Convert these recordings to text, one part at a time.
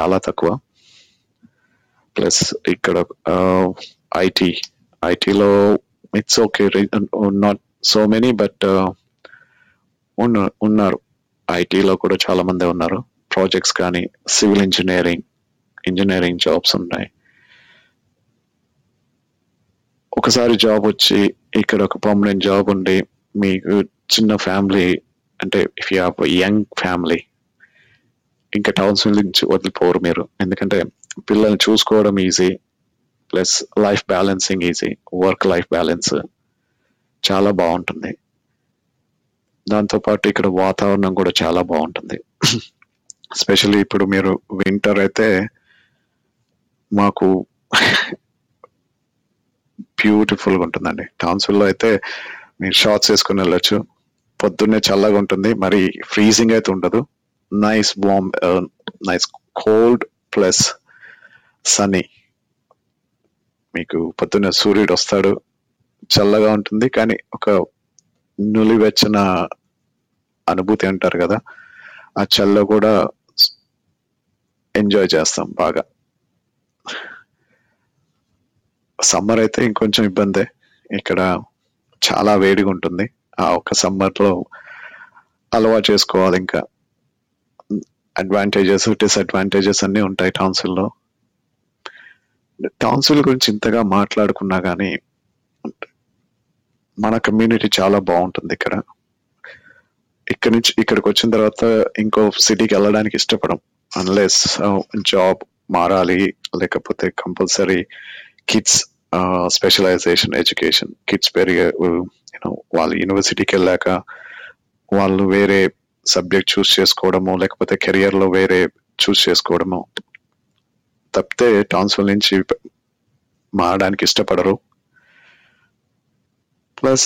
చాలా తక్కువ ప్లస్ ఇక్కడ ఐటీ ఐటీలో it's okay not so many but ఉన్న ఉన్నారు ఐటీలో కూడా చాలా మంది ఉన్నారు ప్రాజెక్ట్స్ కానీ సివిల్ ఇంజనీరింగ్ ఇంజనీరింగ్ జాబ్స్ ఉన్నాయి ఒకసారి జాబ్ వచ్చి ఇక్కడ ఒక పర్మనెంట్ జాబ్ ఉండి మీకు చిన్న ఫ్యామిలీ అంటే if you have young family ఇంకా టౌన్స్ నుంచి వదిలిపోరు మీరు ఎందుకంటే పిల్లల్ని చూసుకోవడం easy plus life balancing easy work life balance చాలా బాగుంటుంది దాంతోపాటు ఇక్కడ వాతావరణం కూడా చాలా బాగుంటుంది ఎస్పెషల్లీ ఇప్పుడు మీరు వింటర్ అయితే మాకు బ్యూటిఫుల్ గా ఉంటుందండి టౌన్స్విల్లో అయితే మీరు షార్ట్స్ వేసుకుని వెళ్ళొచ్చు పొద్దున్నే చల్లగా ఉంటుంది మరి ఫ్రీజింగ్ అయితే ఉండదు nice warm nice cold plus sunny మీకు పొద్దున్న సూర్యుడు వస్తాడు చల్లగా ఉంటుంది కానీ ఒక నులివెచ్చన అనుభూతి అంటారు కదా ఆ చల్ల కూడా ఎంజాయ్ చేస్తాం బాగా సమ్మర్ అయితే ఇంకొంచెం ఇబ్బందే ఇక్కడ చాలా వేడిగా ఉంటుంది ఆ ఒక సమ్మర్ లో అలవాటు చేసుకోవాలి ఇంకా అడ్వాంటేజెస్ డిసడ్వాంటేజెస్ అన్ని ఉంటాయి టౌన్సిల్ లో టౌన్సిల్ గురించి ఇంతగా మాట్లాడుకున్నా కానీ మన కమ్యూనిటీ చాలా బాగుంటుంది ఇక్కడ ఇక్కడ నుంచి ఇక్కడికి వచ్చిన తర్వాత ఇంకో సిటీకి వెళ్ళడానికి ఇష్టపడం అన్లెస్ జాబ్ మారాలి లేకపోతే compulsory kids specialisation education kids పెరిగే యూనో వాళ్ళు యూనివర్సిటీకి వెళ్ళాక వాళ్ళు వేరే సబ్జెక్ట్ చూస్ చేసుకోవడము లేకపోతే కెరియర్ లో వేరే చూస్ చేసుకోవడము తప్పితే ట్రాన్స్ఫర్ నుంచి మారడానికి ఇష్టపడరు ప్లస్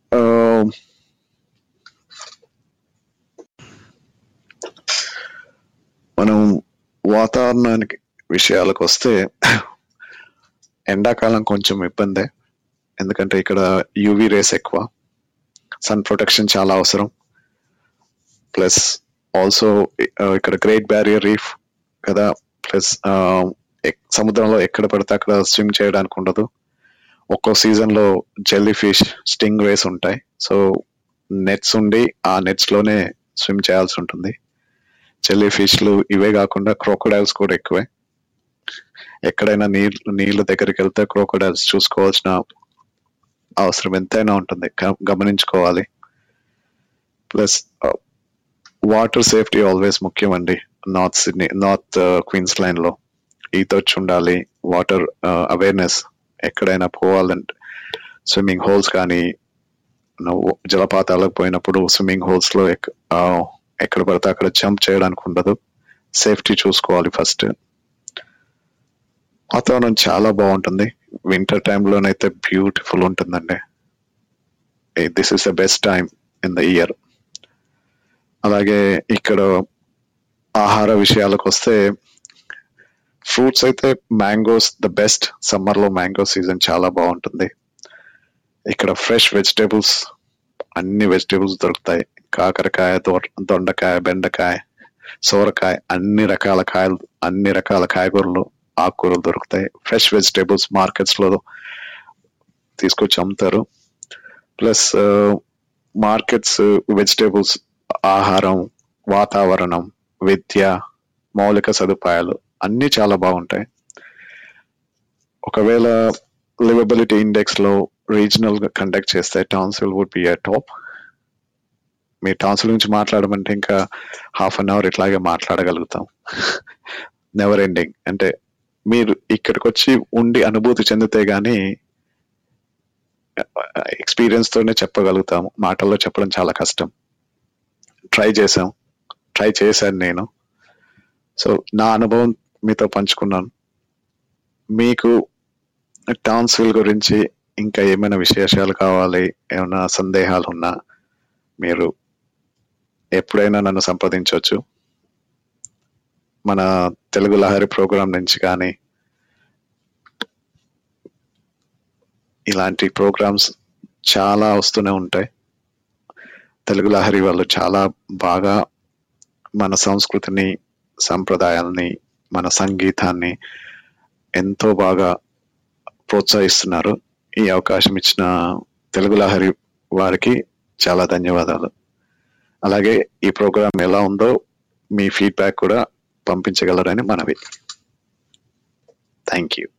మనం వాతావరణానికి విషయాలకు వస్తే ఎండాకాలం కొంచెం ఇబ్బందే ఎందుకంటే ఇక్కడ యూవీ రేస్ ఎక్కువ సన్ ప్రొటెక్షన్ చాలా అవసరం ప్లస్ ఆల్సో ఇక్కడ గ్రేట్ బ్యారియర్ రీఫ్ కదా ప్లస్ సముద్రంలో ఎక్కడ పడితే అక్కడ స్విమ్ చేయడానికి ఉండదు ఒక్కో సీజన్ లో జెల్లీ ఫిష్ స్టింగ్ రేస్ ఉంటాయి సో నెట్స్ ఉండి ఆ నెట్స్ లోనే స్విమ్ చేయాల్సి ఉంటుంది జెల్లీ ఫిష్లు ఇవే కాకుండా క్రోకోడైల్స్ కూడా ఎక్కువే ఎక్కడైనా నీళ్ళు నీళ్ళ దగ్గరికి వెళ్తే క్రోకోడైల్స్ చూసుకోవాల్సిన అవసరం ఎంతైనా ఉంటుంది గమనించుకోవాలి ప్లస్ వాటర్ సేఫ్టీ ఆల్వేస్ ముఖ్యం అండి నార్త్ సిడ్నీ నార్త్ క్వీన్స్లాండ్ లో ఈత వచ్చి ఉండాలి వాటర్ అవేర్నెస్ ఎక్కడైనా పోవాలంటే స్విమ్మింగ్ హోల్స్ కానీ జలపాతాలకు పోయినప్పుడు స్విమ్మింగ్ హోల్స్ లో ఎక్కడ పడితే అక్కడ జంప్ చేయడానికి ఉండదు సేఫ్టీ చూసుకోవాలి ఫస్ట్ వాతావరణం చాలా బాగుంటుంది వింటర్ టైంలోనైతే బ్యూటిఫుల్ ఉంటుందండి this is the best time in the year అలాగే ఇక్కడ ఆహార విషయాలకు వస్తే ఫ్రూట్స్ అయితే మ్యాంగోస్ ద బెస్ట్ సమ్మర్ లో మ్యాంగో సీజన్ చాలా బాగుంటుంది ఇక్కడ ఫ్రెష్ వెజిటేబుల్స్ అన్ని వెజిటేబుల్స్ దొరుకుతాయి కాకరకాయ దొండకాయ బెండకాయ సోరకాయ అన్ని రకాల కాయలు అన్ని రకాల కాయగూరలు ఆకుకూరలు దొరుకుతాయి ఫ్రెష్ వెజిటేబుల్స్ మార్కెట్స్ లో తీసుకొచ్చి అమ్ముతారు ప్లస్ మార్కెట్స్ వెజిటేబుల్స్ ఆహారం వాతావరణం విద్య మౌలిక సదుపాయాలు అన్ని చాలా బాగుంటాయి ఒకవేళ లివబిలిటీ ఇండెక్స్ లో రీజనల్ గా కండక్ట్ చేస్తే Townsville would be a top మీ టౌన్సిల్ గురించి మాట్లాడమంటే ఇంకా హాఫ్ అన్ అవర్ ఇట్లాగే మాట్లాడగలుగుతాం నెవర్ ఎండింగ్ అంటే మీరు ఇక్కడికి వచ్చి ఉండి అనుభూతి చెందితే గానీ ఎక్స్పీరియన్స్ తోనే చెప్పగలుగుతాము మాటల్లో చెప్పడం చాలా కష్టం ట్రై చేసాం ట్రై చేశాను నేను సో నా అనుభవం మీతో పంచుకున్నాను మీకు టౌన్స్విల్ గురించి ఇంకా ఏమైనా విశేషాలు కావాలి ఏమైనా సందేహాలు ఉన్నా మీరు ఎప్పుడైనా నన్ను సంప్రదించవచ్చు మన తెలుగు లహరి ప్రోగ్రాం నుంచి కానీ ఇలాంటి ప్రోగ్రామ్స్ చాలా వస్తూనే ఉంటాయి తెలుగు లహరి వాళ్ళు చాలా బాగా మన సంస్కృతిని సంప్రదాయాలని మన సంగీతాన్ని ఎంతో బాగా ప్రోత్సహిస్తున్నారు ఈ అవకాశం ఇచ్చిన తెలుగు లహరి వారికి చాలా ధన్యవాదాలు అలాగే ఈ ప్రోగ్రామ్ ఎలా ఉందో మీ ఫీడ్బ్యాక్ కూడా పంపించగలరని మనవి థ్యాంక్ యూ